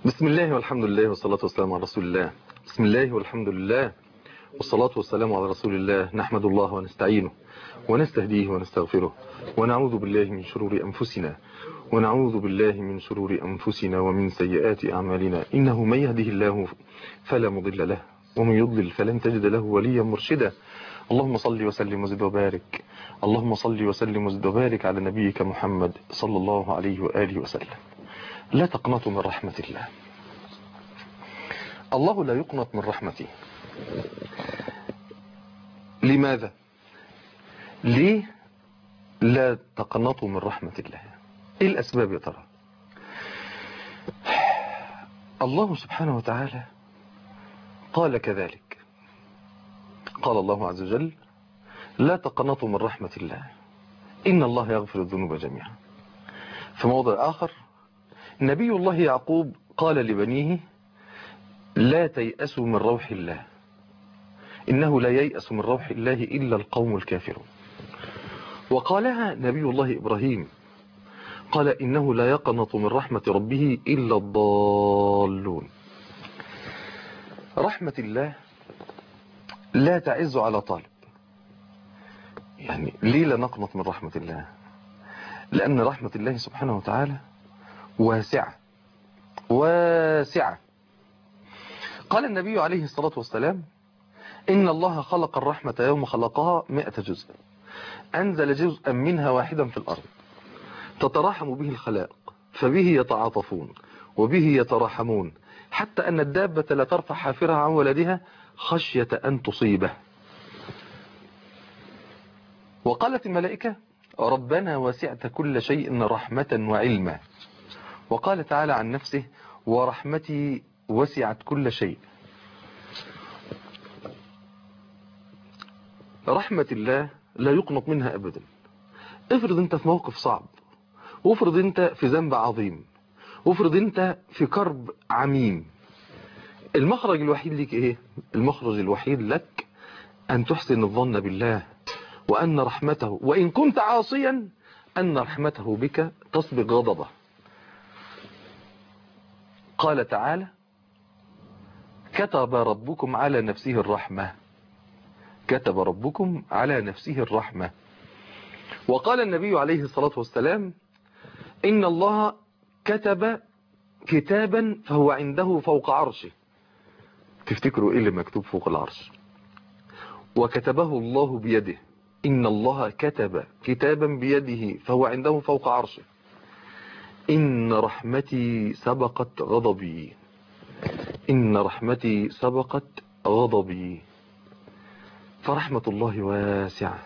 بسم الله والحمد لله والصلاة والسلام على رسول الله بسم الله والحمد لله والصلاة والسلام على رسول الله نحمد الله ونستعينه ونستهديه ونستغفره ونعوذ بالله من شرور أنفسنا ونعوذ بالله من شرور أنفسنا ومن سيئات أعمالنا إنه من يهده الله فلا مضل له ومن يضلل فلن تجد له وليا مرشدا اللهم صل وسلم وزد وبارك اللهم صل وسلم وزد وبارك على نبيك محمد صلى الله عليه وآله وسلم لا تقنطوا من رحمة الله الله لا يقنط من رحمته لماذا ليه لا تقنطوا من رحمة الله ايه الاسباب يا ترى الله سبحانه وتعالى قال كذلك قال الله عز وجل لا تقنطوا من رحمة الله إن الله يغفر الذنوب جميعا في موضع آخر نبي الله يعقوب قال لبنيه لا تيأسوا من روح الله إنه لا ييأس من روح الله إلا القوم الكافرون وقالها نبي الله إبراهيم قال إنه لا يقنط من رحمة ربه إلا الضالون رحمة الله لا تعز على طالب يعني ليه لا نقنط من رحمة الله لأن رحمة الله سبحانه وتعالى واسعة واسعة قال النبي عليه الصلاة والسلام إن الله خلق الرحمة يوم خلقها مئة جزء أنزل جزءا منها واحدا في الأرض تتراحم به الخلائق فبه يتعاطفون وبه يتراحمون حتى أن الدابة لا ترفع حافرها عن ولدها خشية أن تصيبه وقالت الملائكة ربنا وسعت كل شيء رحمة وعلما وقال تعالى عن نفسه ورحمتي وسعت كل شيء رحمة الله لا يقنط منها أبدا افرض انت في موقف صعب وافرض انت في ذنب عظيم وافرض انت في كرب عميم المخرج الوحيد لك ايه المخرج الوحيد لك ان تحسن الظن بالله وان رحمته وان كنت عاصيا ان رحمته بك تسبق غضبه قال تعالى كتب ربكم على نفسه الرحمة كتب ربكم على نفسه الرحمة وقال النبي عليه الصلاة والسلام إن الله كتب كتابا فهو عنده فوق عرشه تفتكروا إيه اللي مكتوب فوق العرش وكتبه الله بيده إن الله كتب كتابا بيده فهو عنده فوق عرشه إن رحمتي سبقت غضبي إن رحمتي سبقت غضبي فرحمة الله واسعة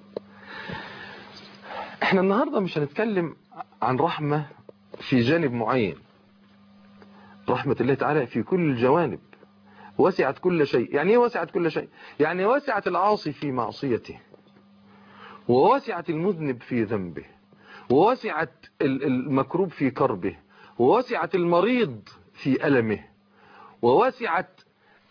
احنا النهاردة مش هنتكلم عن رحمة في جانب معين رحمة الله تعالى في كل الجوانب وسعت كل شيء يعني ايه وسعت كل شيء يعني وسعت العاصي في معصيته ووسعت المذنب في ذنبه ووسعت المكروب في كربه ووسعت المريض في ألمه ووسعت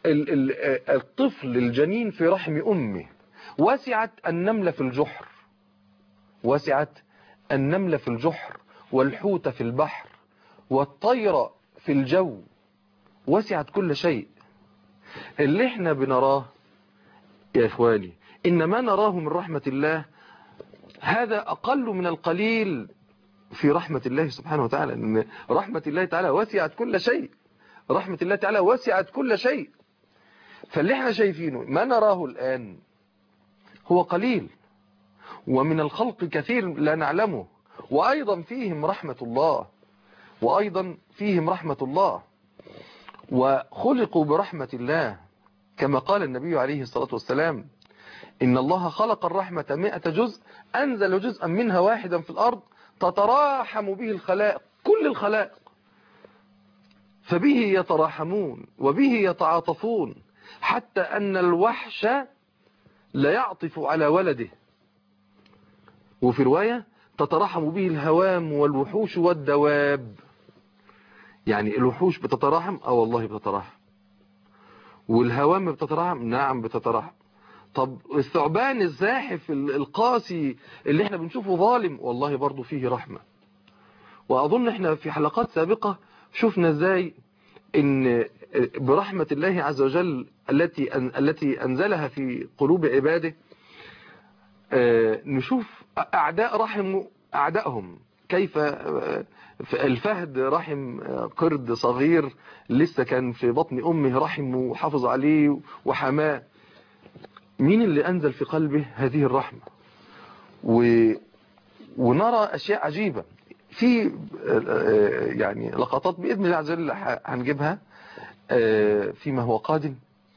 الطفل الجنين في رحم أمه وسعت النملة في الجحر وسعت النملة في الجحر والحوت في البحر والطير في الجو وسعت كل شيء اللي احنا بنراه يا إخواني إن ما نراه من رحمة الله هذا أقل من القليل في رحمة الله سبحانه وتعالى إن رحمة الله تعالى وسعت كل شيء رحمة الله تعالى وسعت كل شيء فاللي احنا شايفينه ما نراه الآن هو قليل ومن الخلق كثير لا نعلمه وأيضا فيهم رحمة الله وأيضا فيهم رحمة الله وخلقوا برحمة الله كما قال النبي عليه الصلاة والسلام إن الله خلق الرحمة مئة جزء أنزل جزءا منها واحدا في الأرض تتراحم به الخلائق كل الخلائق فبه يتراحمون وبه يتعاطفون حتى أن الوحش لا يعطف على ولده وفي رواية تتراحم به الهوام والوحوش والدواب يعني الوحوش بتتراحم اه والله بتتراحم والهوام بتتراحم نعم بتتراحم طب الثعبان الزاحف القاسي اللي احنا بنشوفه ظالم والله برضو فيه رحمة واظن احنا في حلقات سابقة شفنا ازاي ان برحمة الله عز وجل التي التي انزلها في قلوب عباده نشوف اعداء رحموا اعدائهم كيف الفهد رحم قرد صغير لسه كان في بطن امه رحمه وحافظ عليه وحماه مين اللي انزل في قلبه هذه الرحمة و ونرى اشياء عجيبة في يعني لقطات باذن الله عز وجل هنجيبها فيما هو قادم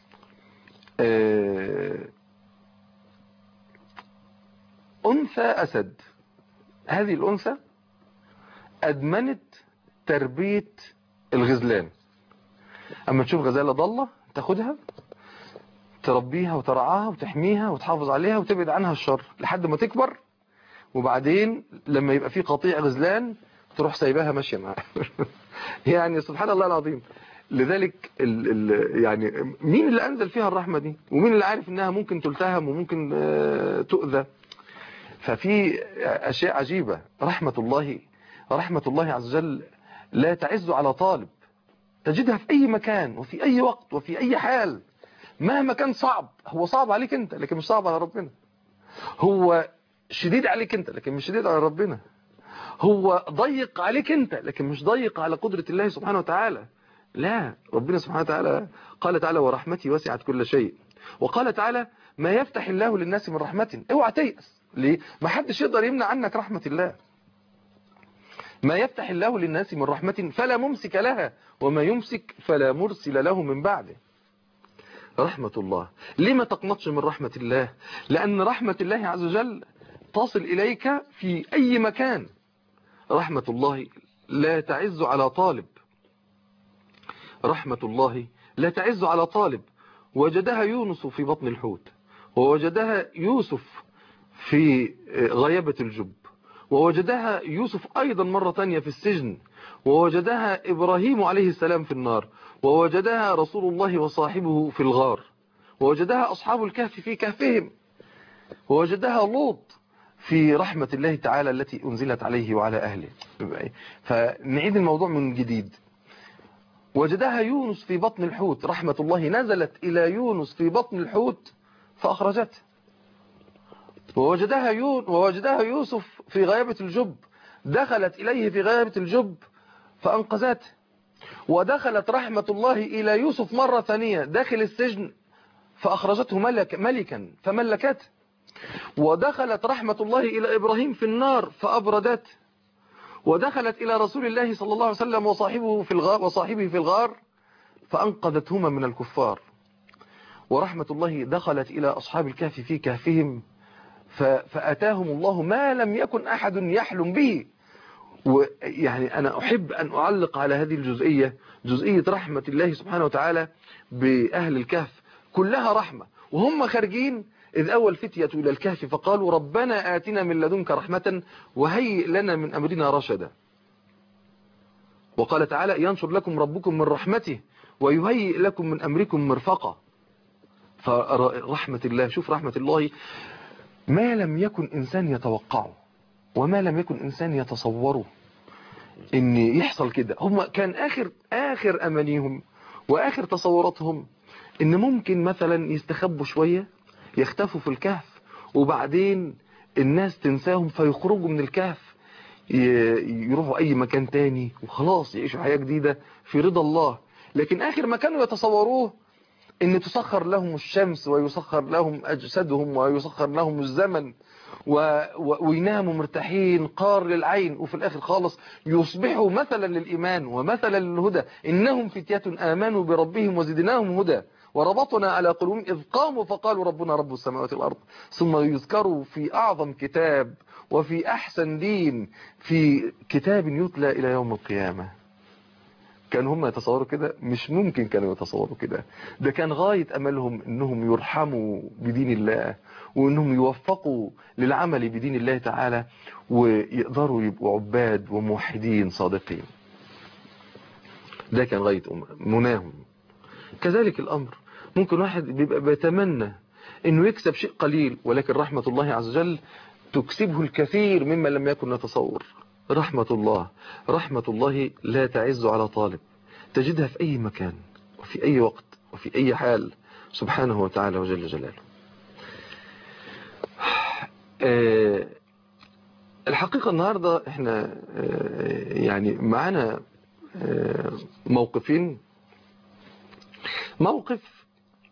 انثى اسد هذه الانثى ادمنت تربية الغزلان اما تشوف غزالة ضالة تاخدها تربيها وترعاها وتحميها وتحافظ عليها وتبعد عنها الشر لحد ما تكبر وبعدين لما يبقى في قطيع غزلان تروح سايباها ماشية معاها يعني سبحان الله العظيم لذلك ال ال يعني مين اللي أنزل فيها الرحمة دي ومين اللي عارف انها ممكن تلتهم وممكن تؤذى ففي أشياء عجيبة رحمة الله رحمة الله عز وجل لا تعز على طالب تجدها في أي مكان وفي أي وقت وفي أي حال مهما كان صعب هو صعب عليك انت لكن مش صعب على ربنا هو شديد عليك انت لكن مش شديد على ربنا هو ضيق عليك انت لكن مش ضيق على قدرة الله سبحانه وتعالى لا ربنا سبحانه وتعالى قال تعالى ورحمتي وسعت كل شيء وقال تعالى ما يفتح الله للناس من رحمة اوعى تيأس ليه ما حدش يقدر يمنع عنك رحمة الله ما يفتح الله للناس من رحمة فلا ممسك لها وما يمسك فلا مرسل له من بعده رحمة الله ليه ما تقنطش من رحمة الله لأن رحمة الله عز وجل تصل إليك في أي مكان رحمة الله لا تعز على طالب رحمة الله لا تعز على طالب وجدها يونس في بطن الحوت ووجدها يوسف في غيبة الجب ووجدها يوسف أيضا مرة تانية في السجن ووجدها إبراهيم عليه السلام في النار ووجدها رسول الله وصاحبه في الغار ووجدها أصحاب الكهف في كهفهم ووجدها لوط في رحمة الله تعالى التي أنزلت عليه وعلى أهله فنعيد الموضوع من جديد وجدها يونس في بطن الحوت رحمة الله نزلت إلى يونس في بطن الحوت فأخرجته ووجدها, يون ووجدها يوسف في غيابة الجب دخلت إليه في غيابة الجب فأنقذته ودخلت رحمة الله إلى يوسف مرة ثانية داخل السجن فأخرجته ملك ملكا فملكته ودخلت رحمة الله إلى إبراهيم في النار فأبردته ودخلت إلى رسول الله صلى الله عليه وسلم وصاحبه في الغار, وصاحبه في الغار فأنقذتهما من الكفار ورحمة الله دخلت إلى أصحاب الكهف في كهفهم فأتاهم الله ما لم يكن أحد يحلم به ويعني أنا أحب أن أعلق على هذه الجزئية جزئية رحمة الله سبحانه وتعالى بأهل الكهف كلها رحمة وهم خارجين إذ أول فتية إلى الكهف فقالوا ربنا آتنا من لدنك رحمة وهيئ لنا من أمرنا رشدا وقال تعالى ينشر لكم ربكم من رحمته ويهيئ لكم من أمركم مرفقة فرحمة الله شوف رحمة الله ما لم يكن إنسان يتوقعه وما لم يكن إنسان يتصوره إن يحصل كده هم كان آخر آخر أمانيهم وآخر تصوراتهم إن ممكن مثلا يستخبوا شوية يختفوا في الكهف وبعدين الناس تنساهم فيخرجوا من الكهف يروحوا أي مكان تاني وخلاص يعيشوا حياة جديدة في رضا الله لكن آخر ما كانوا يتصوروه ان تسخر لهم الشمس ويسخر لهم أجسادهم ويسخر لهم الزمن و... و... ويناموا مرتاحين قار للعين وفي الآخر خالص يصبحوا مثلا للإيمان ومثلا للهدى إنهم فتية آمنوا بربهم وزدناهم هدى وربطنا على قلوبهم إذ قاموا فقالوا ربنا رب السماوات والأرض ثم يذكروا في أعظم كتاب وفي أحسن دين في كتاب يتلى إلى يوم القيامة كان هم يتصوروا كده مش ممكن كانوا يتصوروا كده ده كان غاية أملهم أنهم يرحموا بدين الله وأنهم يوفقوا للعمل بدين الله تعالى ويقدروا يبقوا عباد وموحدين صادقين ده كان غاية مناهم كذلك الأمر ممكن واحد بيبقى بيتمنى أنه يكسب شيء قليل ولكن رحمة الله عز وجل تكسبه الكثير مما لم يكن نتصور رحمة الله رحمة الله لا تعز على طالب تجدها في أي مكان وفي أي وقت وفي أي حال سبحانه وتعالى وجل جلاله آه، الحقيقة النهاردة احنا آه، يعني معانا آه، موقفين موقف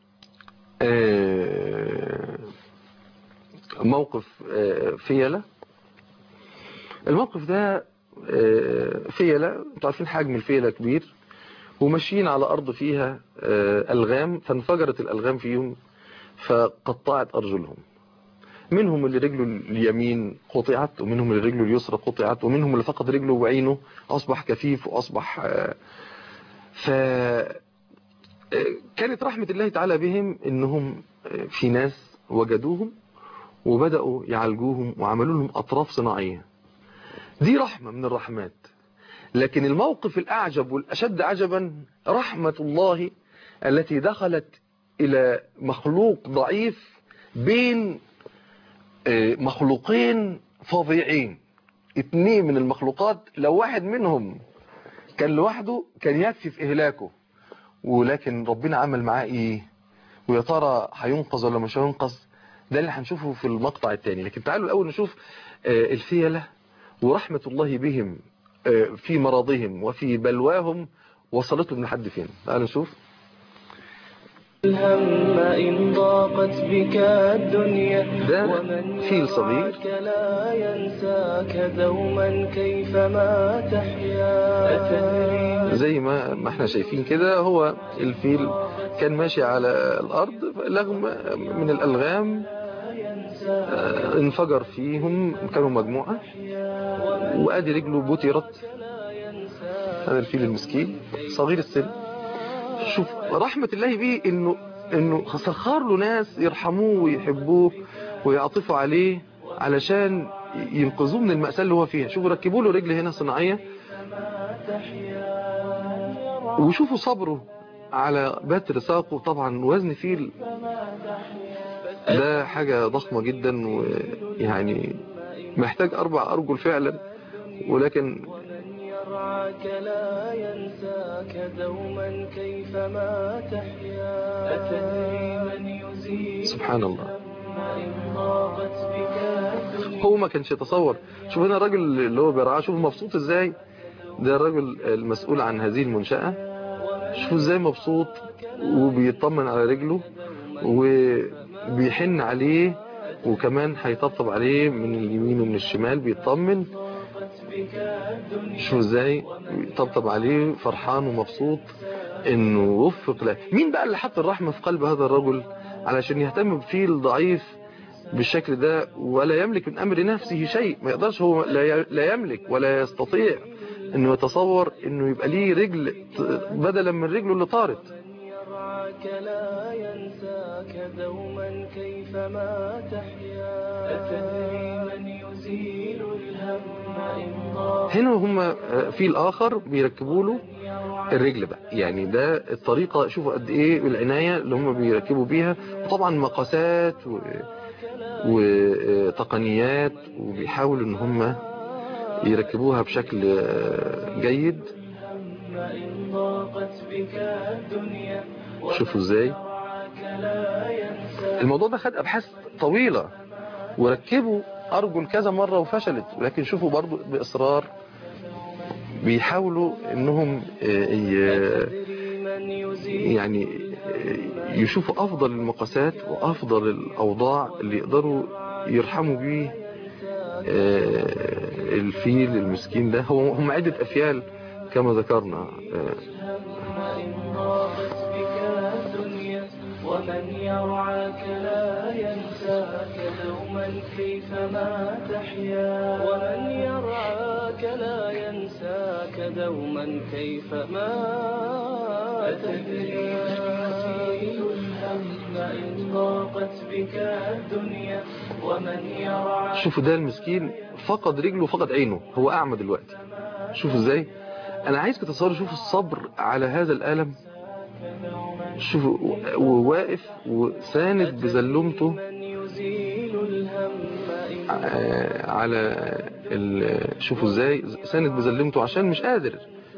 آه، موقف آه، فيلة الموقف ده آه، فيلة انتوا عارفين حجم الفيلة كبير وماشيين على أرض فيها آه، ألغام فانفجرت الألغام فيهم فقطعت أرجلهم منهم اللي رجله اليمين قطعت ومنهم اللي رجله اليسرى قطعت ومنهم اللي فقد رجله وعينه أصبح كفيف وأصبح آه، ف آه، كانت رحمة الله تعالى بهم إنهم آه، في ناس وجدوهم وبدأوا يعالجوهم وعملوا لهم أطراف صناعية دي رحمة من الرحمات لكن الموقف الأعجب والأشد عجبا رحمة الله التي دخلت إلى مخلوق ضعيف بين آه، مخلوقين فظيعين اتنين من المخلوقات لو واحد منهم كان لوحده كان يكفي في إهلاكه ولكن ربنا عمل معاه إيه ويا ترى هينقذ ولا مش هينقذ ده اللي هنشوفه في المقطع الثاني لكن تعالوا الأول نشوف آه، الفيلة ورحمة الله بهم آه، في مرضهم وفي بلواهم وصلتهم لحد فين تعالوا نشوف الهم إن ضاقت بك الدنيا ده ومن فيل صغير. يراك لا ينساك دوما كيفما تحيا أتدري زي ما ما احنا شايفين كده هو الفيل كان ماشي على الأرض لغم من الألغام آه، انفجر فيهم كانوا مجموعة وادي رجله بترت هذا الفيل المسكين صغير السن شوف رحمة الله بيه انه انه سخر له ناس يرحموه ويحبوه ويعطفوا عليه علشان ينقذوه من المأساة اللي هو فيها شوفوا ركبوا له رجل هنا صناعية وشوفوا صبره على بتر ساقه طبعا وزن فيل ده حاجة ضخمة جدا ويعني محتاج أربع أرجل فعلا ولكن ومن يرعاك لا ينساك دوما كيفما تحيا أتدري من يزيل سبحان الله الهم إن ضاقت بك الدنيا هو ما كانش يتصور شوف هنا الراجل اللي هو بيرعاه شوف مبسوط ازاي ده الراجل المسؤول عن هذه المنشأة شوف ازاي مبسوط وبيطمن على رجله وبيحن عليه وكمان هيطبطب عليه من اليمين ومن الشمال بيطمن شوف ازاي يطبطب عليه فرحان ومبسوط انه وفق له مين بقى اللي حط الرحمة في قلب هذا الرجل علشان يهتم بفيل ضعيف بالشكل ده ولا يملك من أمر نفسه شيء ما يقدرش هو لا ي- لا يملك ولا يستطيع انه يتصور انه يبقى ليه رجل ت- بدلا من رجله اللي طارت يرعاك لا ينساك دوما كيفما تحيا أتدري من يزيل الهم إن ضاق هنا هم في الآخر بيركبوا له الرجل بقى يعني ده الطريقة شوفوا قد ايه العناية اللي هم بيركبوا بيها وطبعا مقاسات و... وتقنيات وبيحاولوا ان هم يركبوها بشكل جيد إن ضاقت بك الدنيا شوفوا ازاي وراك لا ينساك الموضوع ده خد ابحاث طويلة وركبوا ارجل كذا مرة وفشلت ولكن شوفوا برضو باصرار بيحاولوا انهم ي- أتدري من يزيل يعني يشوفوا افضل المقاسات وافضل الاوضاع اللي يقدروا يرحموا بيه آه، الفيل المسكين ده هو هم عدة افيال كما ذكرنا آه، إن ضاقت بك الدنيا ومن يرعاك لا ينساك دوما كيفما تحيا ومن يرعاك لا ينساك دوما كيفما أتدري من يزيل الهم إن ضاقت بك الدنيا ومن يرعاك شوفوا ده المسكين فقد رجله وفقد عينه هو اعمى دلوقتي شوفوا ازاي انا عايزك تتصوروا شوفوا الصبر على هذا الالم شوفوا وواقف وساند بزلمته من يزيل الهم إن آه، على ال- شوفوا ازاي ساند بزلمته عشان مش قادر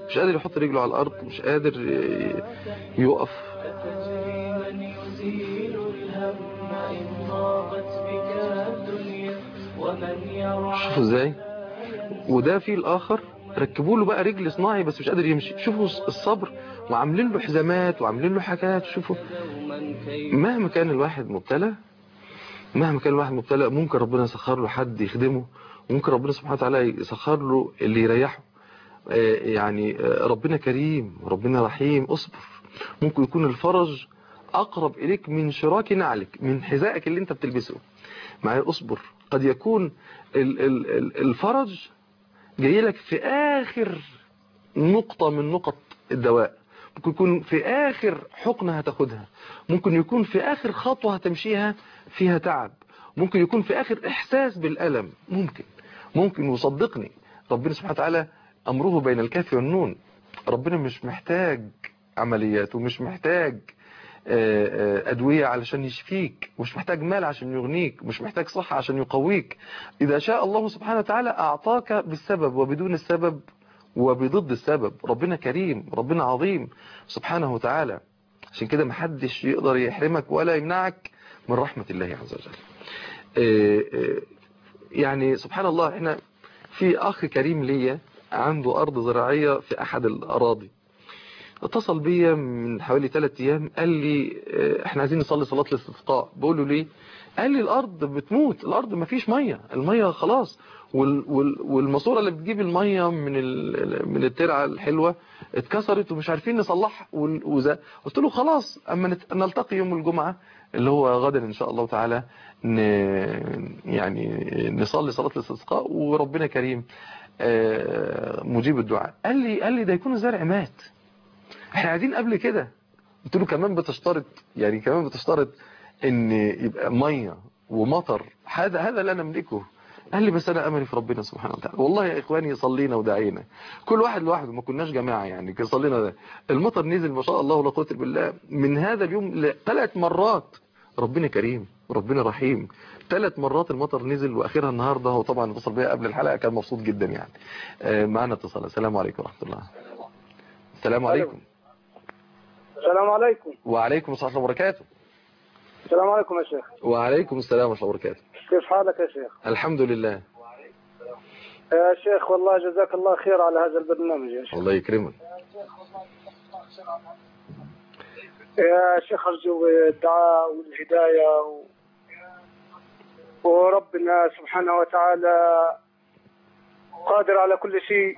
مش قادر يحط رجله على الارض مش قادر ي- يقف أتجري من يزيل الهم إن ضاقت بك الدنيا ومن يرعى شوفوا ازاي وده في الاخر ركبوا له بقى رجل صناعي بس مش قادر يمشي شوفوا الصبر وعاملين له حزامات وعاملين له حاجات شوفوا دوما كي مهما كان الواحد مبتلى مهما كان الواحد مبتلى ممكن ربنا يسخر له حد يخدمه وممكن ربنا سبحانه وتعالى يسخر له اللي يريحه آه، يعني آه، ربنا كريم ربنا رحيم اصبر ممكن يكون الفرج اقرب اليك من شراك نعلك من حذائك اللي انت بتلبسه معايا اصبر قد يكون ال- ال- ال- الفرج جاي لك في اخر نقطة من نقط الدواء ممكن يكون في آخر حقنة هتاخدها ممكن يكون في آخر خطوة هتمشيها فيها تعب ممكن يكون في آخر إحساس بالألم ممكن ممكن وصدقني ربنا سبحانه وتعالى أمره بين الكاف والنون ربنا مش محتاج عمليات ومش محتاج آه، آه، أدوية علشان يشفيك مش محتاج مال عشان يغنيك مش محتاج صحة عشان يقويك إذا شاء الله سبحانه وتعالى أعطاك بالسبب وبدون السبب وبضد السبب ربنا كريم ربنا عظيم سبحانه وتعالى عشان كده محدش يقدر يحرمك ولا يمنعك من رحمة الله عز وجل آه، آه، يعني سبحان الله احنا في اخ كريم ليا عنده ارض زراعية في احد الاراضي اتصل بيا من حوالي ثلاث ايام قال لي آه، احنا عايزين نصلي صلاة الاستسقاء بقول له ليه قال لي الارض بتموت الارض ما فيش ميه الميه خلاص وال وال والماسوره اللي بتجيب الميه من ال من الترعه الحلوه اتكسرت ومش عارفين نصلحها وال- وز- قلت له خلاص اما نت- نلتقي يوم الجمعه اللي هو غدا ان شاء الله تعالى ن يعني نصلي صلاه الاستسقاء وربنا كريم آه، مجيب الدعاء قال لي قال لي ده يكون الزرع مات احنا قاعدين قبل كده قلت له كمان بتشترط يعني كمان بتشترط ان يبقى ميه ومطر هذا هذا لا نملكه قال لي بس انا املي في ربنا سبحانه وتعالى والله يا اخواني صلينا ودعينا كل واحد لوحده ما كناش جماعه يعني كان صلينا ده. المطر نزل ما شاء الله ولا قوه الا بالله من هذا اليوم ثلاث مرات ربنا كريم ربنا رحيم ثلاث مرات المطر نزل واخرها النهارده هو طبعا اتصل بيا قبل الحلقه كان مبسوط جدا يعني آه، معنا اتصال السلام عليكم ورحمه الله السلام عليكم السلام عليكم وعليكم السلام ورحمه الله وبركاته السلام عليكم يا شيخ وعليكم السلام ورحمه الله وبركاته كيف حالك يا شيخ الحمد لله يا شيخ والله جزاك الله خير على هذا البرنامج يا شيخ الله يكرمك يا شيخ أرجو الدعاء والهداية و... وربنا سبحانه وتعالى قادر على كل شيء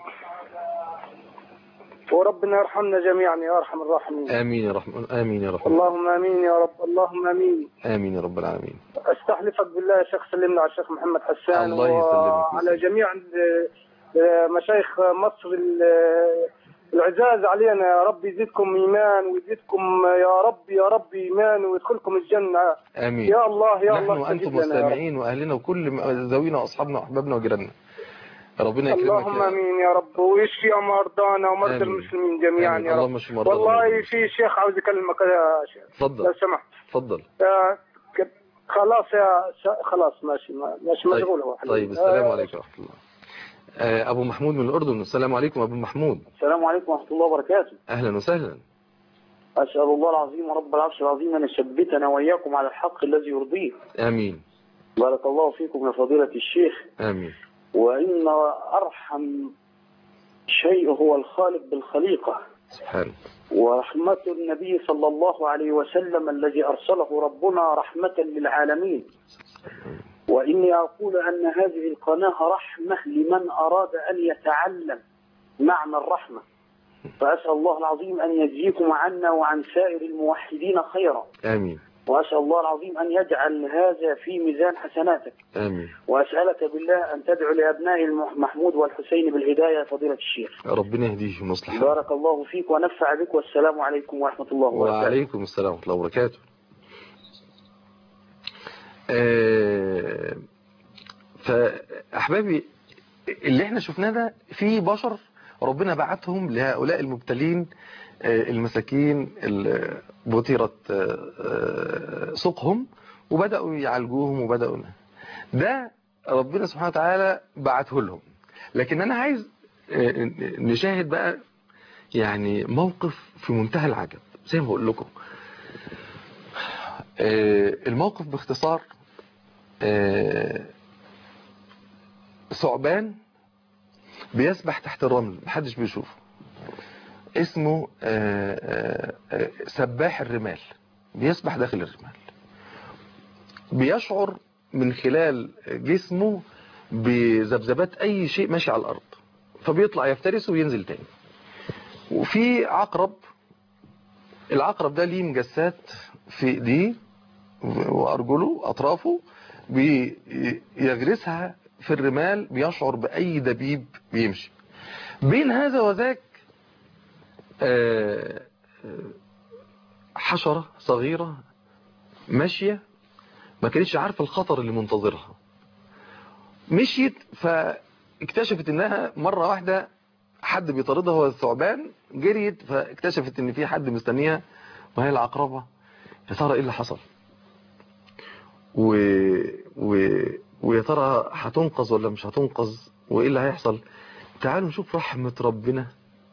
وربنا يرحمنا جميعا يا أرحم الراحمين امين يا رحمن امين يا رحمن اللهم آمين يا رب اللهم آمين امين يا رب العالمين استحلفك بالله يا شيخ سلمنا على الشيخ محمد حسان الله يسلمك. وعلى جميع ال- آه، مشايخ مصر ال- العزاز علينا يا رب يزيدكم ايمان ويزيدكم يا رب يا رب ايمان ويدخلكم الجنه امين يا الله يا نحن الله وانتم استجب لنا يا رب. مستمعين واهلنا وكل م- ذوينا واصحابنا واحبابنا وجيراننا ربنا يكرمك اللهم يا امين يا رب ويشفي مرضانا ومرضى آمين. المسلمين جميعا آمين. يا اللهم رب اشف مرضانا والله والمسلمين. في شيخ عاوز يكلمك يا شيخ لو اتفضل سمحت اتفضل آه، ك- خلاص يا ش- خلاص ماشي ما- ماشي طيب, مشغول هو حبيبي. طيب السلام آه، عليكم ورحمه الله آه، ابو محمود من الاردن السلام عليكم ابو محمود السلام عليكم ورحمة الله وبركاته اهلا وسهلا أسأل الله العظيم ورب العرش العظيم أن يثبتنا وإياكم على الحق الذي يرضيه امين بارك الله فيكم يا فضيلة الشيخ امين وإن أرحم شيء هو الخالق بالخليقة سبحانه ورحمة النبي صلى الله عليه وسلم الذي أرسله ربنا رحمة للعالمين وإني أقول أن هذه القناة رحمة لمن أراد أن يتعلم معنى الرحمة فأسأل الله العظيم أن يجزيكم عنا وعن سائر الموحدين خيرا امين وأسأل الله العظيم أن يجعل هذا في ميزان حسناتك امين وأسألك بالله أن تدعو لأبناء المح- محمود والحسين بالهداية يا فضيلة الشيخ ربنا يهديهم ويصلح حالهم. بارك الله فيك ونفع بك والسلام عليكم ورحمة الله وبركاته وعليكم السلام ورحمة الله وبركاته آه، فأحبابي اللي احنا شفناه ده في بشر ربنا بعتهم لهؤلاء المبتلين آه، المساكين اللي بطرت آه، آه، سوقهم وبدأوا يعالجوهم وبدأوا ده ربنا سبحانه وتعالى بعته لهم لكن أنا عايز آه، نشاهد بقى يعني موقف في منتهى العجب زي ما بقول لكم آه، الموقف باختصار آه، ثعبان بيسبح تحت الرمل محدش بيشوفه اسمه آه، آه، آه، سباح الرمال بيسبح داخل الرمال بيشعر من خلال جسمه بذبذبات اي شيء ماشي على الارض فبيطلع يفترسه وينزل تاني وفي عقرب العقرب ده ليه مجسات في ايديه وارجله اطرافه بيغرسها في الرمال بيشعر باي دبيب بيمشي بين هذا وذاك آه، آه، حشرة صغيرة ماشية ما كانتش عارفة الخطر اللي منتظرها مشيت فاكتشفت انها مرة واحدة حد بيطاردها هو الثعبان جريت فاكتشفت ان في حد مستنيها وهي العقربة يا ترى ايه اللي حصل و... و... ويا ترى هتنقذ ولا مش هتنقذ وايه اللي هيحصل تعالوا نشوف رحمة ربنا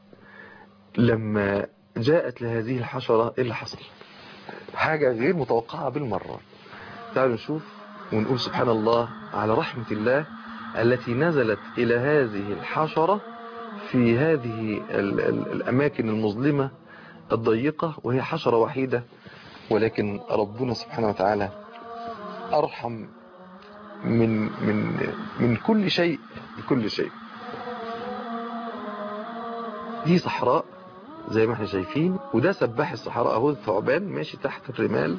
لما جاءت لهذه الحشرة ايه اللي حصل حاجة غير متوقعة بالمرة تعالوا نشوف ونقول سبحان الله على رحمة الله التي نزلت إلى هذه الحشرة في هذه ال ال الأماكن المظلمة الضيقة وهي حشرة وحيدة ولكن ربنا سبحانه وتعالى أرحم من من من كل شيء لكل شيء دي صحراء زي ما احنا شايفين وده سباح الصحراء اهو الثعبان ماشي تحت الرمال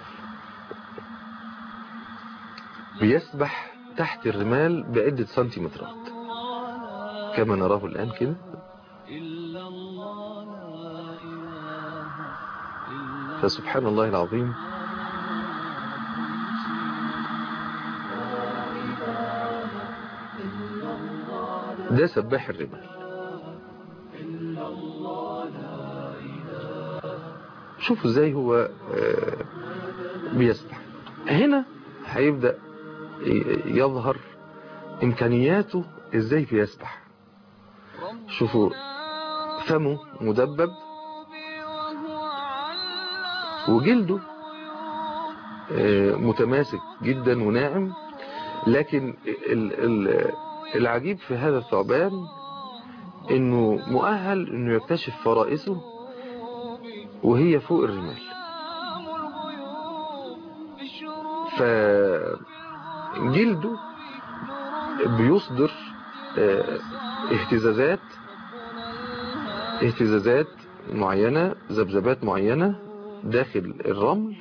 بيسبح تحت الرمال بعدة سنتيمترات كما نراه الآن كده فسبحان الله العظيم ده سباح الرمال شوفوا ازاي هو آه، بيسبح هنا هيبدأ ي- يظهر امكانياته ازاي بيسبح شوفوا فمه مدبب وجلده آه، متماسك جدا وناعم لكن ال- ال- العجيب في هذا الثعبان انه مؤهل انه يكتشف فرائسه وهي فوق الرمال فجلده بيصدر آه، اهتزازات اهتزازات معينة ذبذبات معينة داخل الرمل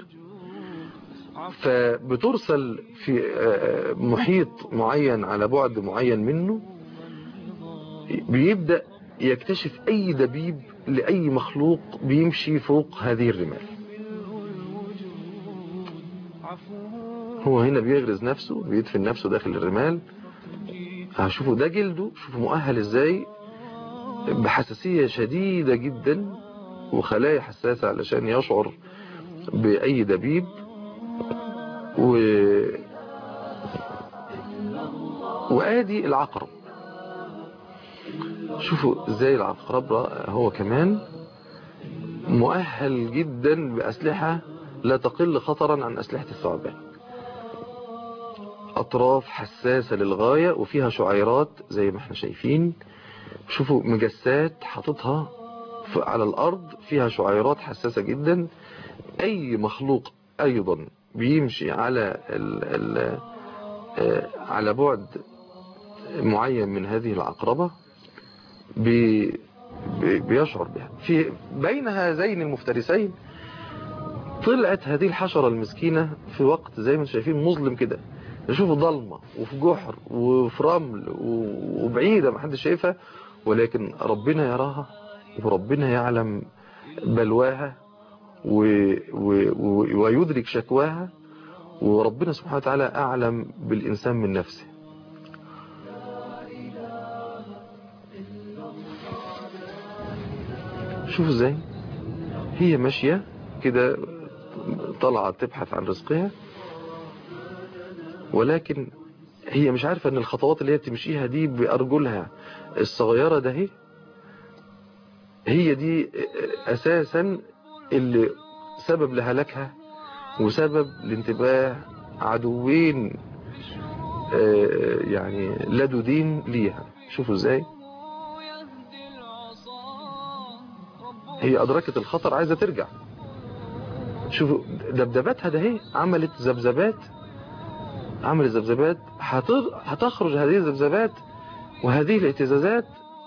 فبترسل في آه، محيط معين على بعد معين منه بيبدأ يكتشف أي دبيب لأي مخلوق بيمشي فوق هذه الرمال هو هنا بيغرز نفسه بيدفن نفسه داخل الرمال هشوفوا ده جلده شوفوا مؤهل ازاي بحساسية شديدة جدا وخلايا حساسة علشان يشعر بأي دبيب و... وآدي العقرب شوفوا ازاي العقرب هو كمان مؤهل جدا بأسلحة لا تقل خطرا عن أسلحة الثعبان أطراف حساسة للغاية وفيها شعيرات زي ما احنا شايفين شوفوا مجسات حاططها ف- على الأرض فيها شعيرات حساسة جدا أي مخلوق أيضا بيمشي على ال ال آه، على بعد معين من هذه العقربة بي بي- بيشعر بها في بين هذين المفترسين طلعت هذه الحشرة المسكينة في وقت زي ما انتم شايفين مظلم كده نشوفه ضلمة وفي جحر وفي رمل و- وبعيدة ما حدش شايفها ولكن ربنا يراها وربنا يعلم بلواها و... و... و... ويدرك شكواها وربنا سبحانه وتعالى أعلم بالإنسان من نفسه شوفوا ازاي هي ماشية كده طالعة تبحث عن رزقها ولكن هي مش عارفة ان الخطوات اللي هي بتمشيها دي بأرجلها الصغيرة ده هي هي دي أساسا اللي سبب لهلاكها وسبب لانتباه عدوين آه، يعني لدودين ليها شوفوا ازاي هي أدركت الخطر عايزة ترجع شوفوا دبدباتها ده هي عملت ذبذبات عملت ذبذبات هتر- هتخرج هذه الذبذبات وهذه الاهتزازات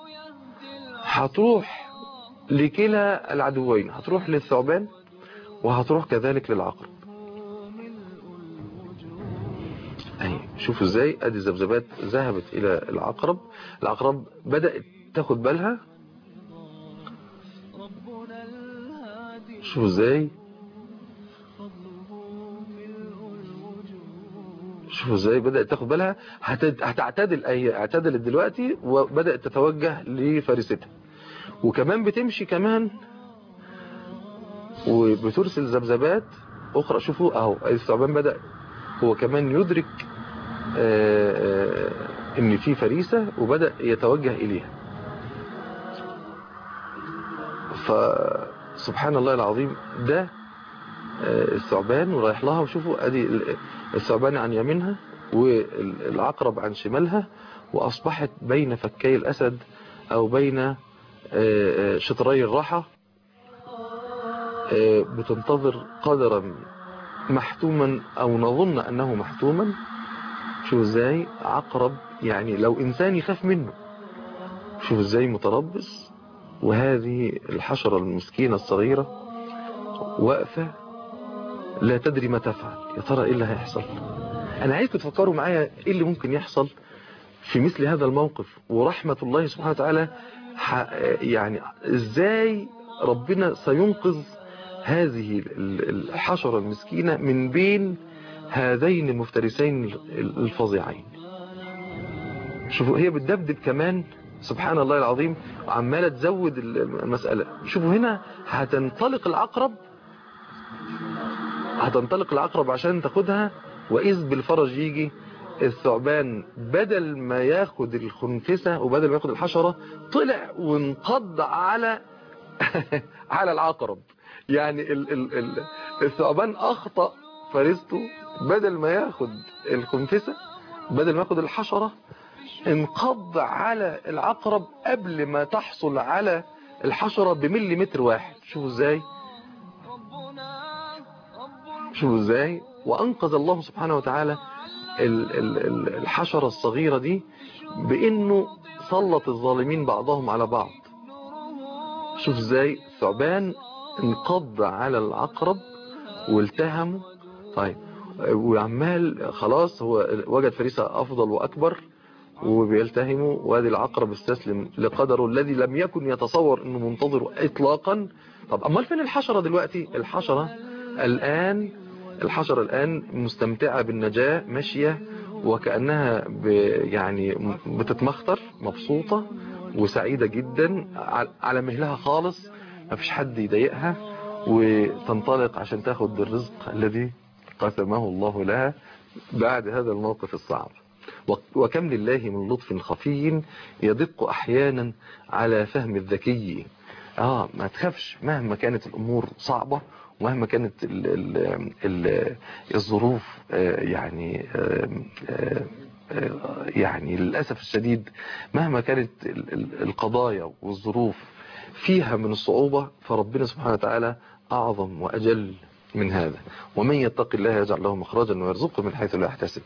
هتروح لكلا العدوين هتروح للثعبان وهتروح كذلك للعقرب اهي شوفوا ازاي ادي الذبذبات ذهبت الى العقرب العقرب بدأت تاخد بالها شوفوا ازاي شوفوا ازاي بدأت تاخد بالها هتد- هتعتدل هي اعتدلت دلوقتي وبدأت تتوجه لفارستها وكمان بتمشي كمان وبترسل ذبذبات اخرى شوفوا اهو الثعبان بدأ هو كمان يدرك آه، آه، ان في فريسة وبدأ يتوجه اليها فسبحان الله العظيم ده آه، الثعبان ورايح لها وشوفوا ادي ال- الثعبان عن يمينها والعقرب عن شمالها واصبحت بين فكي الاسد او بين آه، آه، شطري الراحة آه، بتنتظر قدرا محتوما او نظن انه محتوما شوف ازاي عقرب يعني لو انسان يخاف منه شوف ازاي متربص وهذه الحشرة المسكينة الصغيرة واقفة لا تدري ما تفعل يا ترى ايه اللي هيحصل انا عايزكم تفكروا معايا ايه اللي ممكن يحصل في مثل هذا الموقف ورحمة الله سبحانه وتعالى ح- يعني ازاي ربنا سينقذ هذه ال- الحشرة المسكينة من بين هذين المفترسين ال- الفظيعين شوفوا هي بتدبدب كمان سبحان الله العظيم عمالة تزود ال- المسألة شوفوا هنا هتنطلق العقرب هتنطلق العقرب عشان تاخدها وإذ بالفرج يجي الثعبان بدل ما ياخد الخنفسة وبدل ما ياخد الحشرة طلع وانقض على على العقرب يعني ال ال ال الثعبان أخطأ فريسته بدل ما ياخد الخنفسة بدل ما ياخد الحشرة انقض على العقرب قبل ما تحصل على الحشرة بمليمتر واحد شوفوا ازاي شوفوا ازاي وانقذ الله سبحانه وتعالى ال- ال- ال- الحشرة الصغيرة دي بانه سلط الظالمين بعضهم على بعض شوف ازاي ثعبان انقض على العقرب والتهمه طيب وعمال خلاص هو وجد فريسة افضل واكبر وبيلتهمه وادي العقرب استسلم لقدره الذي لم يكن يتصور انه منتظره اطلاقا طب امال فين الحشرة دلوقتي الحشرة الان الحشرة الان مستمتعة بالنجاة ماشية وكأنها ب يعني بتتمخطر مبسوطة وسعيدة جدا على- على مهلها خالص مفيش حد يضايقها وتنطلق عشان تاخد الرزق الذي قسمه الله لها بعد هذا الموقف الصعب وك- وكم لله من لطف خفي يدق احيانا على فهم الذكي اه ما تخافش مهما كانت الامور صعبة ومهما كانت ال ال ال الظروف آه، يعني آه، آه، آه، يعني للأسف الشديد مهما كانت ال- ال- القضايا والظروف فيها من الصعوبة فربنا سبحانه وتعالى أعظم وأجل من هذا ومن يتق الله يجعل له مخرجا ويرزقه من حيث لا يحتسب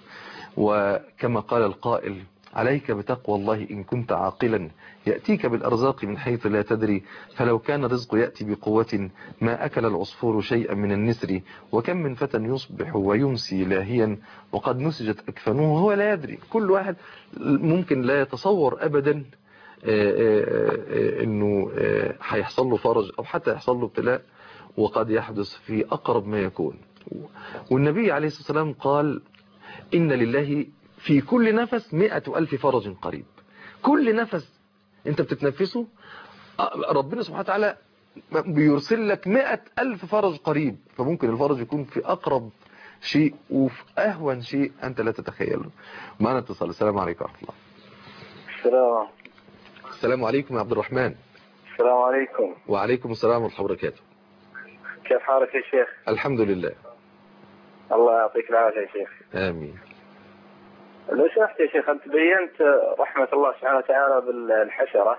وكما قال القائل عليك بتقوى الله إن كنت عاقلا يأتيك بالأرزاق من حيث لا تدري فلو كان الرزق يأتي بقوة ما أكل العصفور شيئا من النسر وكم من فتى يصبح ويمسي لاهيا وقد نسجت أكفانه وهو لا يدري كل واحد ممكن لا يتصور أبدا آه، آه، آه، انه آه، هيحصل له فرج او حتى يحصل له ابتلاء وقد يحدث في اقرب ما يكون والنبي عليه الصلاة والسلام قال ان لله في كل نفس مئة الف فرج قريب كل نفس انت بتتنفسه آه، ربنا سبحانه وتعالى بيرسل لك مئة الف فرج قريب فممكن الفرج يكون في اقرب شيء وفي اهون شيء انت لا تتخيله معنا اتصال السلام عليكم ورحمة الله السلام السلام عليكم يا عبد الرحمن السلام عليكم وعليكم السلام ورحمة الله وبركاته كيف حالك يا شيخ الحمد لله الله يعطيك العافية يا شيخ آمين لو سمحت يا شيخ أنت بينت رحمة الله سبحانه وتعالى بالحشرة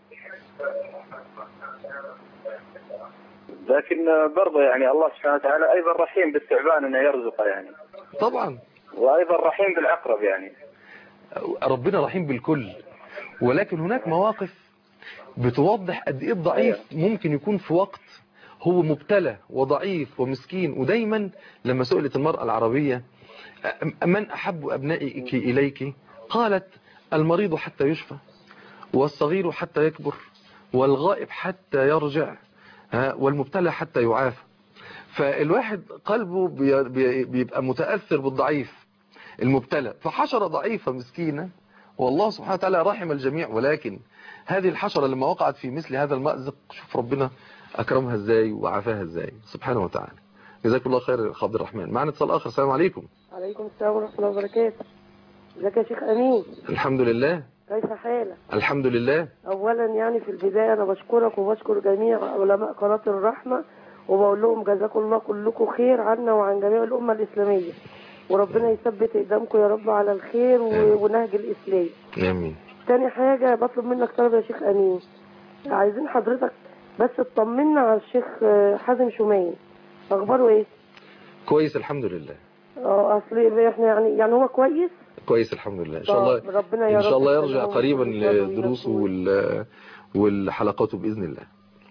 لكن برضه يعني الله سبحانه وتعالى أيضا رحيم بالثعبان أنه يرزقه يعني طبعا وأيضا رحيم بالعقرب يعني ربنا رحيم بالكل ولكن هناك مواقف بتوضح قد ايه الضعيف ممكن يكون في وقت هو مبتلى وضعيف ومسكين ودايما لما سئلت المرأة العربية أ- من أحب أبنائك إليك قالت المريض حتى يشفى والصغير حتى يكبر والغائب حتى يرجع ها، والمبتلى حتى يعافى فالواحد قلبه بي- بي- بيبقى متأثر بالضعيف المبتلى فحشرة ضعيفة مسكينة والله سبحانه وتعالى رحم الجميع ولكن هذه الحشرة لما وقعت في مثل هذا المأزق شوف ربنا أكرمها ازاي وعافاها ازاي سبحانه وتعالى جزاكم الله خير يا أخ عبد الرحمن معنا اتصال آخر السلام عليكم عليكم السلام ورحمة الله وبركاته ازيك يا شيخ أمين الحمد لله كيف حالك الحمد لله أولا يعني في البداية أنا بشكرك وبشكر جميع علماء قناة الرحمة وبقول لهم جزاكم الله كلكم خير عنا وعن جميع الأمة الإسلامية وربنا يثبت قدامكم يا رب على الخير و- ونهج الإسلام آمين تاني حاجة بطلب منك طلب يا شيخ أمين عايزين حضرتك بس تطمنا على الشيخ آه، حازم شومان أخباره إيه؟ كويس الحمد لله اه أصل إحنا يعني يعني هو كويس كويس الحمد لله إن شاء طب الله ربنا يا إن شاء رب الله يرجع يخليهم قريبا ويخليهم لدروسه ويخليهم. وال والحلقات بإذن الله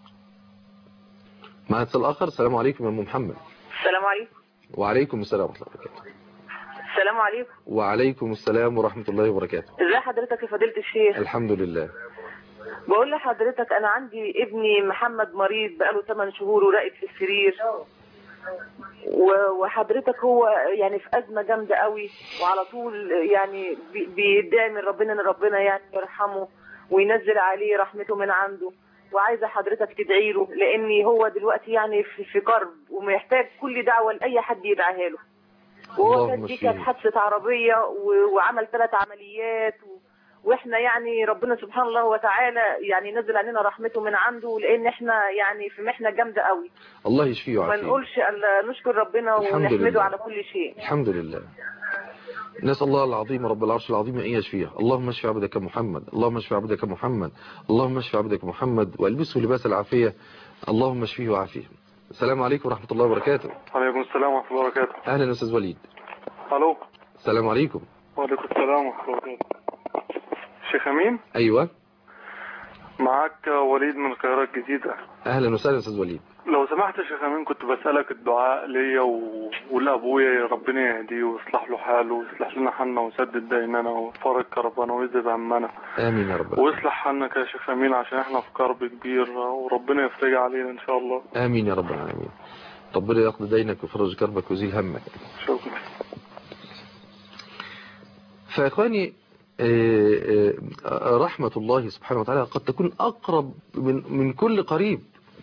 معنا اتصال آخر السلام عليكم يا أم محمد السلام عليكم وعليكم السلام ورحمة الله وبركاته السلام عليكم وعليكم السلام ورحمة الله وبركاته ازي حضرتك يا فضيلة الشيخ الحمد لله بقول لحضرتك انا عندي ابني محمد مريض بقاله 8 شهور وراقد في السرير و- وحضرتك هو يعني في ازمه جامده قوي وعلى طول يعني بي- بيدعي من ربنا ان ربنا يعني يرحمه وينزل عليه رحمته من عنده وعايزه حضرتك تدعي له لان هو دلوقتي يعني في في كرب ومحتاج كل دعوه لاي حد يدعيها له وهو اللهم كانت دي اشفيه. كانت حادثه عربيه و- وعمل ثلاث عمليات و... واحنا يعني ربنا سبحانه الله وتعالى يعني نزل علينا رحمته من عنده لان احنا يعني في محنه جامده قوي الله يشفيه ما ويعافيه نقولش الا نشكر ربنا الحمد ونحمده لله. على كل شيء الحمد لله نسأل الله العظيم رب العرش العظيم أن يشفيه اللهم اشف عبدك محمد اللهم اشف عبدك محمد اللهم اشف عبدك محمد والبسه لباس العافية اللهم اشفيه وعافيه السلام عليكم ورحمة الله وبركاته وعليكم السلام ورحمة الله وبركاته أهلا أستاذ وليد ألو السلام عليكم وعليكم السلام ورحمة الله وبركاته شيخ أمين أيوة معاك وليد من القاهرة الجديدة أهلا وسهلا أستاذ وليد لو سمحت يا شيخ أمين كنت بسألك الدعاء ليا و... ولأبويا ربنا يهديه ويصلح له حاله ويصلح لنا حالنا ويسدد ديننا ويفرج كربنا ويذهب همنا آمين يا رب ويصلح حالنا يا شيخ أمين عشان احنا في كرب كبير وربنا يفرج علينا إن شاء الله آمين يا رب العالمين ربنا يقضي دينك ويفرج كربك ويزيل همك شكرا فإخواني آه، آه، رحمة الله سبحانه وتعالى قد تكون أقرب من, من كل قريب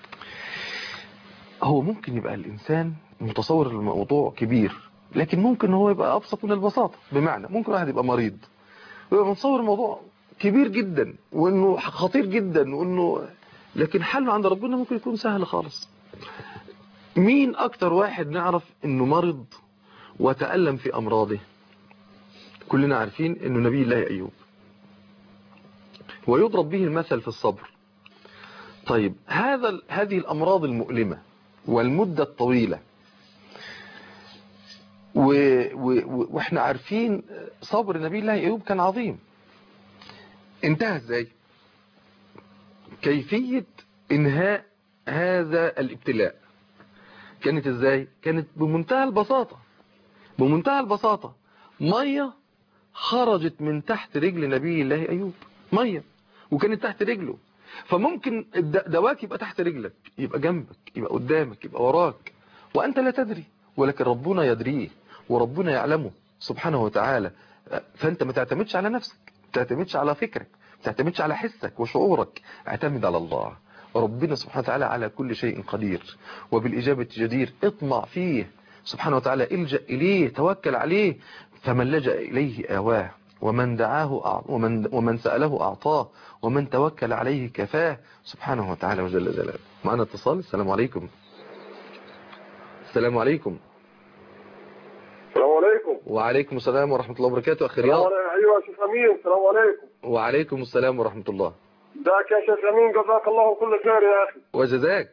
هو ممكن يبقى الإنسان متصور الموضوع كبير لكن ممكن هو يبقى أبسط من البساطة بمعنى ممكن واحد يبقى مريض ويبقى متصور الموضوع كبير جدا وإنه خطير جدا وإنه لكن حله عند ربنا ممكن يكون سهل خالص مين أكتر واحد نعرف إنه مرض وتألم في أمراضه كلنا عارفين انه نبي الله ايوب ويضرب به المثل في الصبر طيب هذا ال- هذه الامراض المؤلمة والمدة الطويلة و و و واحنا عارفين صبر نبي الله ايوب كان عظيم انتهى ازاي كيفية انهاء هذا الابتلاء كانت ازاي كانت بمنتهى البساطة بمنتهى البساطة مية خرجت من تحت رجل نبي الله أيوب مية وكانت تحت رجله فممكن الد- دواك يبقى تحت رجلك يبقى جنبك يبقى قدامك يبقى وراك وأنت لا تدري ولكن ربنا يدريه وربنا يعلمه سبحانه وتعالى فأنت ما تعتمدش على نفسك ما تعتمدش على فكرك ما تعتمدش على حسك وشعورك اعتمد على الله ربنا سبحانه وتعالى على كل شيء قدير وبالإجابة جدير اطمع فيه سبحانه وتعالى الجأ إليه توكل عليه فمن لجأ إليه آواه ومن دعاه أع- ومن ومن سأله أعطاه ومن توكل عليه كفاه سبحانه وتعالى وجل جلاله معنا اتصال السلام عليكم السلام عليكم السلام عليكم وعليكم السلام ورحمة الله وبركاته أخي السلام رياض عليكم ايوه يا شيخ امين السلام عليكم وعليكم السلام ورحمة الله ذاك يا شيخ امين جزاك الله كل خير يا اخي وجزاك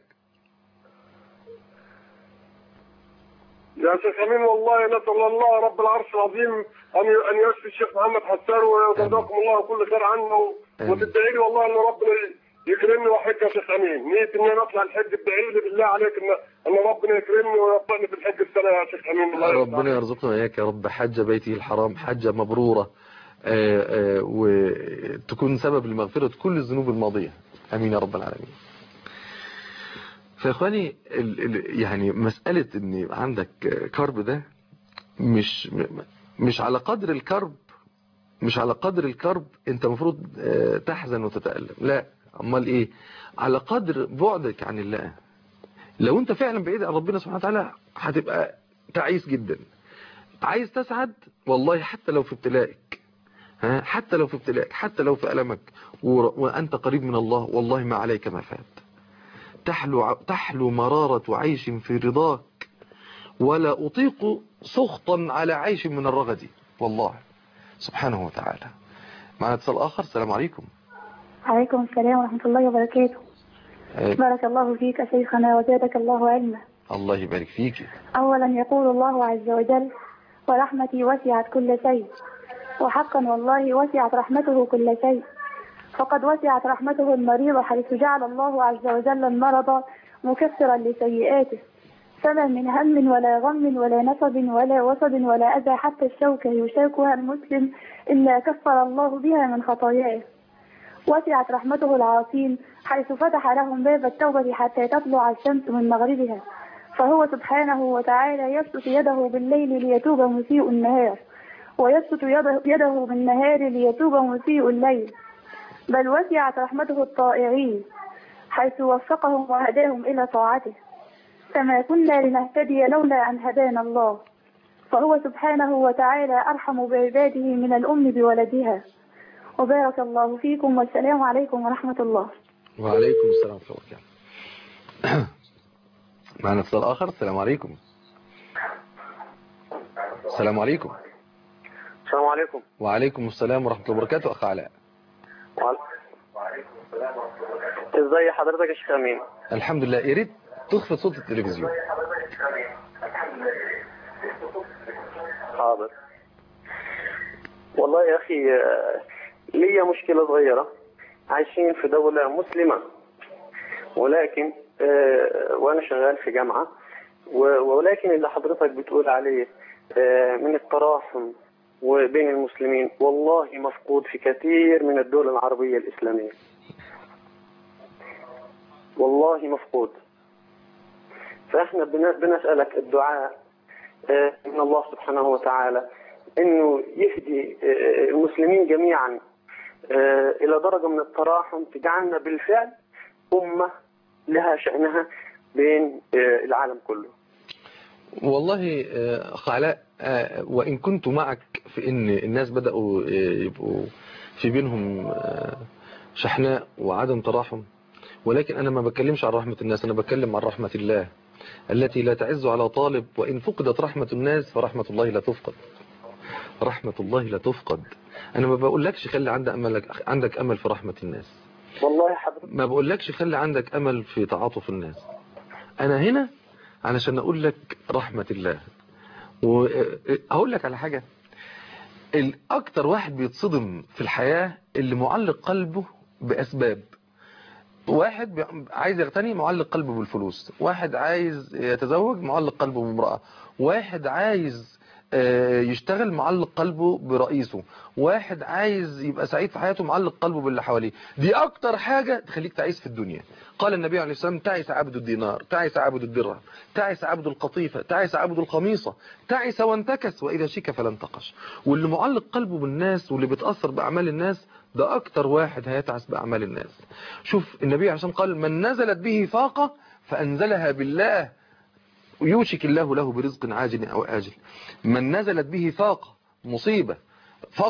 يا شيخ امين والله نسال الله رب العرش العظيم ان ان يشفي الشيخ محمد حسان وجزاكم الله كل خير عنه آمين. وتدعي لي والله ان ربنا يكرمني واحج يا شيخ امين نيت اني انا اطلع الحج ادعي لي بالله عليك ان ان ربنا يكرمني ويوفقني في الحج السنه يا شيخ امين الله يرضى ربنا يرزقنا وإياك يا رب حج بيته الحرام حجة مبرورة آه، آه، وتكون سبب لمغفرة كل الذنوب الماضية أمين يا رب العالمين فإخواني ال- ال- يعني مسألة أن يبقى عندك كرب ده مش م- مش على قدر الكرب مش على قدر الكرب انت المفروض آه، تحزن وتتألم لا امال ايه على قدر بعدك عن الله لو انت فعلا بعيد عن ربنا سبحانه وتعالى هتبقى تعيس جدا عايز تسعد والله حتى لو في ابتلائك ها حتى لو في ابتلائك حتى لو في ألمك ور- وأنت قريب من الله والله ما عليك ما فات تحلو, ع- تحلو مرارة عيش في رضاك ولا أطيق سخطا على عيش من الرغد والله سبحانه وتعالى معنا اتصال آخر السلام عليكم عليكم السلام ورحمة الله وبركاته آه، بارك الله فيك شيخنا وزادك الله علما الله يبارك فيك أولا يقول الله عز وجل ورحمتي وسعت كل شيء وحقا والله وسعت رحمته كل شيء فقد وسعت رحمته المريض حيث جعل الله عز وجل المرض مكفرا لسيئاته فما من هم ولا غم ولا نصب ولا وصب ولا أذى حتى الشوكة يشاكها المسلم إلا كفر الله بها من خطاياه وسعت رحمته العاصين حيث فتح لهم باب التوبة حتى تطلع الشمس من مغربها فهو سبحانه وتعالى يبسط يده بالليل ليتوب مسيء النهار ويبسط يده, يده بالنهار ليتوب مسيء الليل بل وسعت رحمته الطائعين حيث وفقهم وهداهم إلى طاعته فما كنا لنهتدي لولا أن هدانا الله فهو سبحانه وتعالى أرحم بعباده من الأم بولدها وبارك الله فيكم والسلام عليكم ورحمة الله وعليكم السلام ورحمة الله وبركاته معنا اتصال آخر السلام عليكم السلام عليكم السلام عليكم وعليكم السلام ورحمة الله وبركاته أخ علاء ازي حضرتك يا شيخ امين الحمد لله يا ريت تخفض صوت التلفزيون حاضر والله يا أخي آه، ليا مشكلة صغيرة عايشين في دولة مسلمة ولكن آه، وأنا شغال في جامعة و- ولكن اللي حضرتك بتقول عليه آه، من التراحم وبين المسلمين والله مفقود في كثير من الدول العربية الإسلامية والله مفقود فإحنا بن- بنسألك الدعاء آه، من الله سبحانه وتعالى انه يهدي آه، المسلمين جميعا آه، الى درجه من التراحم تجعلنا بالفعل امه لها شانها بين آه، العالم كله. والله آه، أخ علاء آه، وإن كنت معك في إن الناس بدأوا آه، يبقوا في بينهم آه، شحناء وعدم تراحم ولكن أنا ما بتكلمش عن رحمة الناس أنا بتكلم عن رحمة الله التي لا تعز على طالب وإن فقدت رحمة الناس فرحمة الله لا تفقد رحمة الله لا تفقد أنا ما بقولكش خلي عندك أمل عندك أمل في رحمة الناس والله حضرتك ما بقولكش خلي عندك أمل في تعاطف الناس أنا هنا علشان أقول لك رحمة الله وأقول لك على حاجة الأكتر واحد بيتصدم في الحياة اللي معلق قلبه بأسباب واحد بي- عايز يغتني معلق قلبه بالفلوس واحد عايز يتزوج معلق قلبه بامرأة واحد عايز آه، يشتغل معلق قلبه برئيسه واحد عايز يبقى سعيد في حياته معلق قلبه باللي حواليه دي اكتر حاجة تخليك تعيس في الدنيا قال النبي عليه الصلاة والسلام تعس عبد الدينار تعس عبد الدرهم تعس عبد القطيفة تعس عبد القميصة تعس وانتكس وإذا شك فلا انتقش واللي معلق قلبه بالناس واللي بيتأثر بأعمال الناس ده أكتر واحد هيتعس بأعمال الناس شوف النبي عليه الصلاة والسلام قال من نزلت به فاقة فأنزلها بالله يوشك الله له برزق عاجل أو آجل من نزلت به فاقة مصيبة فقر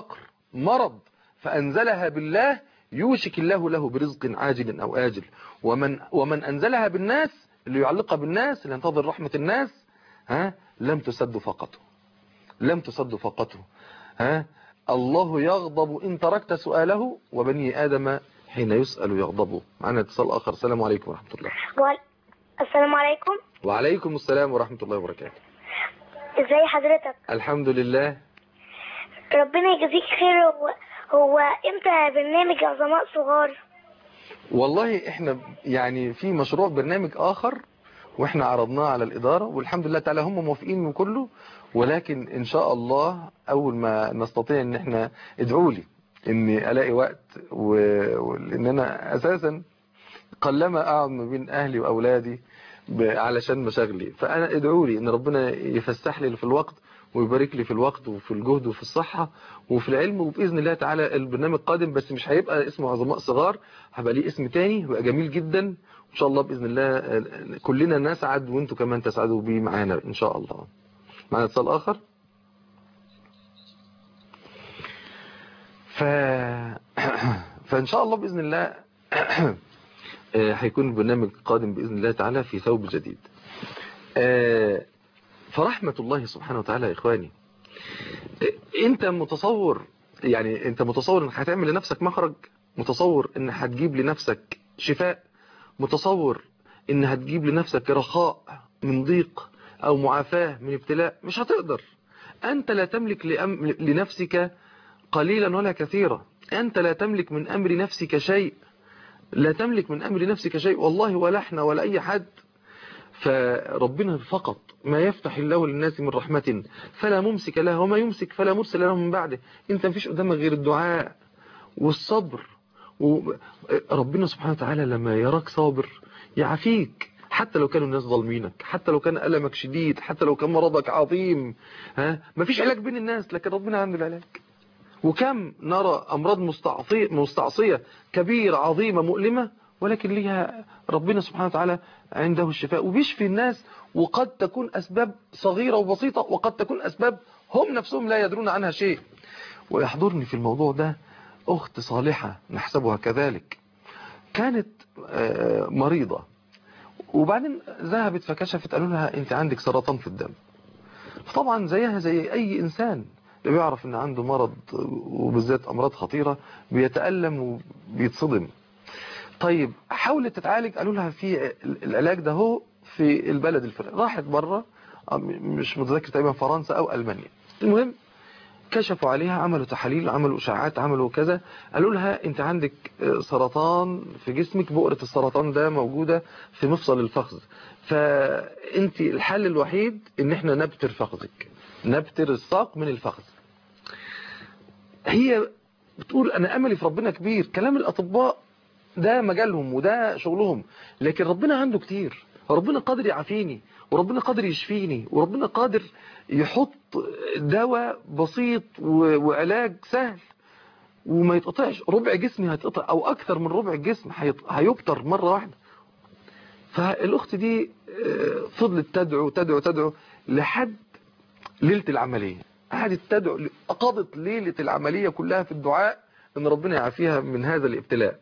مرض فأنزلها بالله يوشك الله له برزق عاجل أو آجل ومن, ومن أنزلها بالناس اللي يعلقها بالناس اللي ينتظر رحمة الناس ها لم تسد فقطه لم تسد فقطه ها الله يغضب إن تركت سؤاله وبني آدم حين يسأل يغضب معنا اتصال آخر السلام عليكم ورحمة الله وال- السلام عليكم وعليكم السلام ورحمة الله وبركاته ازي حضرتك الحمد لله ربنا يجزيك خير هو, هو امتى برنامج عظماء صغار والله احنا يعني في مشروع برنامج آخر واحنا عرضناه على الإدارة والحمد لله تعالى هم موافقين من كله ولكن ان شاء الله اول ما نستطيع ان احنا ادعوا لي اني الاقي وقت و- ولان انا اساسا قلما اقعد ما بين اهلي واولادي ب- علشان مشاغلي فانا ادعوا لي ان ربنا يفسح لي في الوقت ويبارك لي في الوقت وفي الجهد وفي الصحة وفي العلم وبإذن الله تعالى البرنامج قادم بس مش هيبقى اسمه عظماء صغار هيبقى ليه اسم تاني ويبقى جميل جدا وإن شاء الله بإذن الله آه، كلنا نسعد وانتوا كمان تسعدوا بيه معانا إن شاء الله معنا اتصال آخر ف... فإن شاء الله بإذن الله آه، هيكون البرنامج قادم بإذن الله تعالى في ثوب جديد آه، فرحمة الله سبحانه وتعالى يا إخواني آه، أنت متصور يعني أنت متصور أنك هتعمل لنفسك مخرج متصور أن هتجيب لنفسك شفاء متصور أن هتجيب لنفسك رخاء من ضيق أو معافاة من ابتلاء مش هتقدر أنت لا تملك لأم... لنفسك قليلا ولا كثيرا أنت لا تملك من أمر نفسك شيء لا تملك من أمر نفسك شيء والله ولا احنا ولا أي حد فربنا فقط ما يفتح الله للناس من رحمة فلا ممسك لها وما يمسك فلا مرسل له من بعده انت مفيش قدامك غير الدعاء والصبر وربنا سبحانه وتعالى لما يراك صابر يعافيك حتى لو كانوا الناس ظالمينك حتى لو كان ألمك شديد حتى لو كان مرضك عظيم ها مفيش علاج بين الناس لكن ربنا عنده العلاج وكم نرى أمراض مستعصية, مستعصية كبيرة عظيمة مؤلمة ولكن ليها ربنا سبحانه وتعالى عنده الشفاء وبيشفي الناس وقد تكون أسباب صغيرة وبسيطة وقد تكون أسباب هم نفسهم لا يدرون عنها شيء ويحضرني في الموضوع ده أخت صالحة نحسبها كذلك كانت آه، مريضة وبعدين ذهبت فكشفت قالوا لها انت عندك سرطان في الدم طبعا زيها زي اي انسان اللي بيعرف ان عنده مرض وبالذات امراض خطيرة بيتألم وبيتصدم طيب حاولت تتعالج قالوا لها في العلاج ده هو في البلد الفلاني راحت بره مش متذكر تقريبا فرنسا او المانيا المهم كشفوا عليها عملوا تحاليل عملوا اشاعات عملوا كذا قالوا لها انت عندك سرطان في جسمك بؤرة السرطان ده موجودة في مفصل الفخذ فانت الحل الوحيد ان احنا نبتر فخذك نبتر الساق من الفخذ هي بتقول انا املي في ربنا كبير كلام الاطباء ده مجالهم وده شغلهم لكن ربنا عنده كتير ربنا قادر يعافيني وربنا قادر يشفيني وربنا قادر يحط دواء بسيط و- وعلاج سهل وما يتقطعش ربع جسمي هيتقطع او اكثر من ربع الجسم هيط- هيبتر مرة واحدة فالاخت دي آه، فضلت تدعو تدعو تدعو لحد ليلة العملية قعدت تدعو قضت ليلة العملية كلها في الدعاء ان ربنا يعافيها من هذا الابتلاء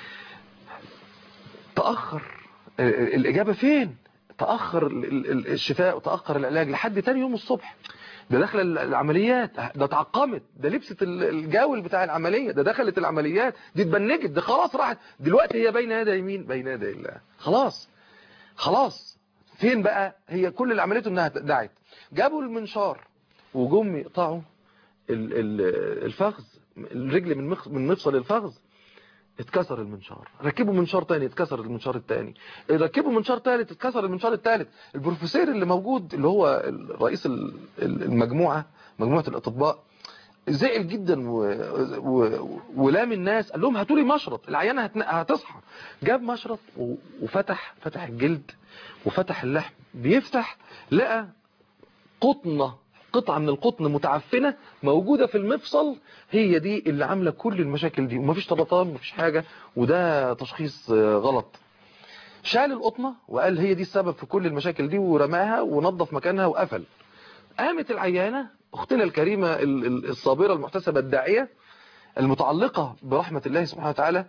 تأخر آه، الإجابة فين تأخر ال- ال- ال- الشفاء وتأخر العلاج لحد تاني يوم الصبح ده داخل ال- العمليات ده اتعقمت ده لبست ال- الجاول بتاع العملية ده دخلت العمليات دي اتبنجت ده خلاص راحت دلوقتي هي بين يدي مين بين يدي الله خلاص خلاص فين بقى هي كل اللي عملته انها دعت جابوا المنشار وجم يقطعوا ال- ال- الفخذ الرجل من مخ- من مفصل الفخذ اتكسر المنشار ركبوا منشار تاني اتكسر المنشار التاني ركبوا منشار تالت اتكسر المنشار التالت البروفيسور اللي موجود اللي هو ال- رئيس ال- ال- المجموعة مجموعة الأطباء زعل جدا و... و... ولام الناس قال لهم هاتوا لي مشرط العيانة هتن... هتصحى جاب مشرط و... وفتح فتح الجلد وفتح اللحم بيفتح لقى قطنة قطعة من القطن متعفنة موجودة في المفصل هي دي اللي عاملة كل المشاكل دي ومفيش سرطان مفيش حاجة وده تشخيص آه، غلط شال القطنة وقال هي دي السبب في كل المشاكل دي ورماها ونظف مكانها وقفل قامت العيانة اختنا الكريمة ال- ال- الصابرة المحتسبة الداعية المتعلقة برحمة الله سبحانه وتعالى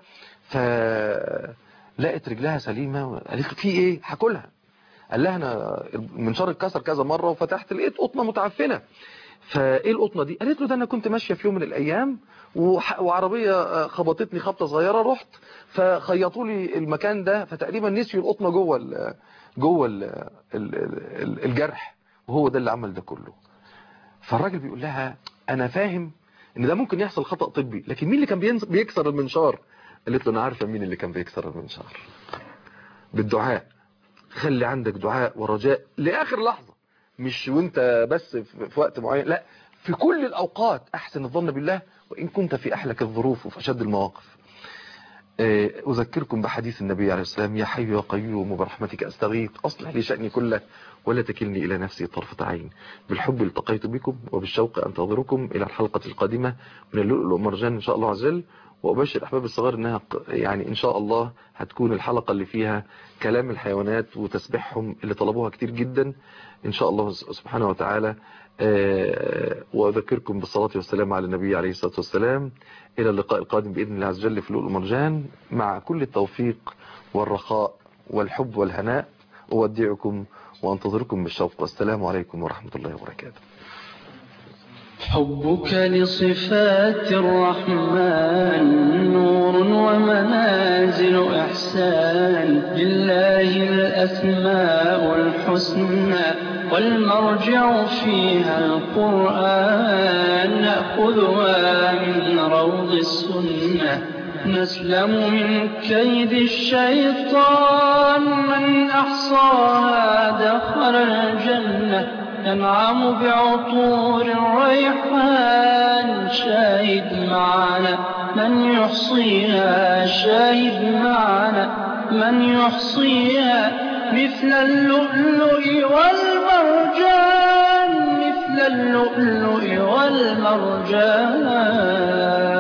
فلقت رجلها سليمة قالت له في ايه هاكلها قال لها انا المنشار اتكسر كذا مرة وفتحت لقيت قطنة متعفنة فايه القطنة دي قالت له ده انا كنت ماشية في يوم من الايام وح- وعربية خبطتني خبطة صغيرة رحت فخيطوا لي المكان ده فتقريبا نسيوا القطنة جوه ال جوه ال ال ال الجرح وهو ده اللي عمل ده كله فالراجل بيقول لها انا فاهم ان ده ممكن يحصل خطأ طبي لكن مين اللي كان بينز- بيكسر المنشار قالت له انا عارفه مين اللي كان بيكسر المنشار بالدعاء خلي عندك دعاء ورجاء لاخر لحظه مش وانت بس في في وقت معين لا في كل الاوقات احسن الظن بالله وان كنت في احلك الظروف وفي اشد المواقف آه، أذكركم بحديث النبي عليه السلام يا حي يا قيوم برحمتك أستغيث أصلح لي شأني كله ولا تكلني إلى نفسي طرفة عين بالحب التقيت بكم وبالشوق أنتظركم إلى الحلقة القادمة من اللؤلؤ والمرجان إن شاء الله عز وجل وأبشر أحباب الصغار إنها ق- يعني إن شاء الله هتكون الحلقة اللي فيها كلام الحيوانات وتسبيحهم اللي طلبوها كتير جدا إن شاء الله سبحانه وتعالى آه، وأذكركم بالصلاة والسلام على النبي عليه الصلاة والسلام إلى اللقاء القادم بإذن الله عز وجل في اللؤلؤ والمرجان مع كل التوفيق والرخاء والحب والهناء أودعكم وأنتظركم بالشوق والسلام عليكم ورحمة الله وبركاته حبك لصفات الرحمن نور ومنازل إحسان لله الأسماء الحسنى والمرجع فيها القرآن نأخذها من روض السنة نسلم من كيد الشيطان من أحصاها دخل الجنة ينعم بعطور الريحان شاهد معنا من يحصيها شاهد معنا من يحصيها مثل اللؤلؤ والمرجان مثل اللؤلؤ والمرجان